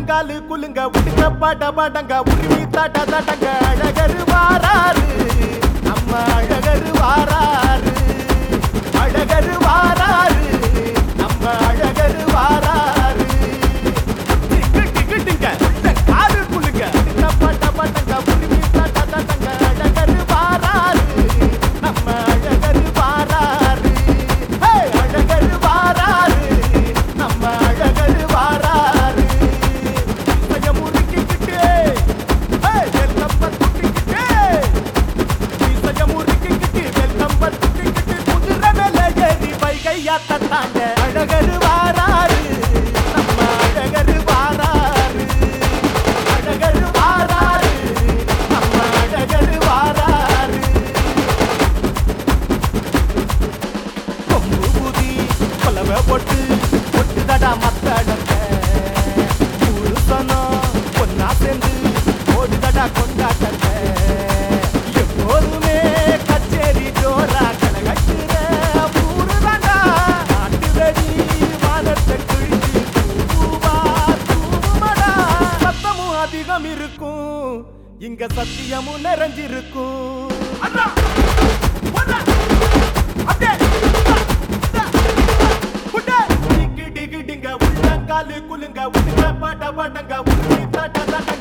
உள்ளங்காலு குலுங்க உடுக்க பாட்ட பாட்டங்க உருவி தாட்ட தாட்டங்க அழகரு வாராரு நம்ம அழகரு வாராரு அழகரு வாராரு நம்ம அழகரு வாராரு டிக்கு டிக்கு டிங்க உள்ளங்காலு குலுங்க உடுக்க பாட்ட பாட்டங்க உருவி தாட்ட தாட்டங்க அழகரு வாராரு நம்ம அழகரு வாராரு ஹே அழகரு வாராரு நம்ம அழகரு வாராரு இசைய முறுக்கிக்கிட்டு ஹே வெள்ளம் பத்துக்கிட்டு இசைய முறுக்கிக்கிட்டு வெள்ளம் பத்துக்கிட்டு குதிரை மேல ஏறி வைகையாத்தாங்க அழகரு வாராரு நம்ம அழகரு வாராரு அழகரு வாராரு நம்ம அழகரு வாராரு கொம்பு ஊதி கொலவை போட்டு ஒட்டுதடா மத்தடங்க புருஷனும் பொண்ணா சேர்ந்து ஓடுதடா கொண்டாட்டங்க எப்போதுமே கச்சேரி ஜோரா கலகட்டுற ஊருதாண்டா நாட்டு வெடி வானத்தை கிழிச்சு தூவா தூவுமடா சத்தமும் அதிகம் இருக்கும் இங்க சத்தியமும் நிறைஞ்சிருக்கும் அண்ணா ஒண்ணா அப்படியே உள்ளங்காலு குலுங்க உடுக்க பாட்ட பாட்டங்க உருவி தாட்ட தாட்டங்க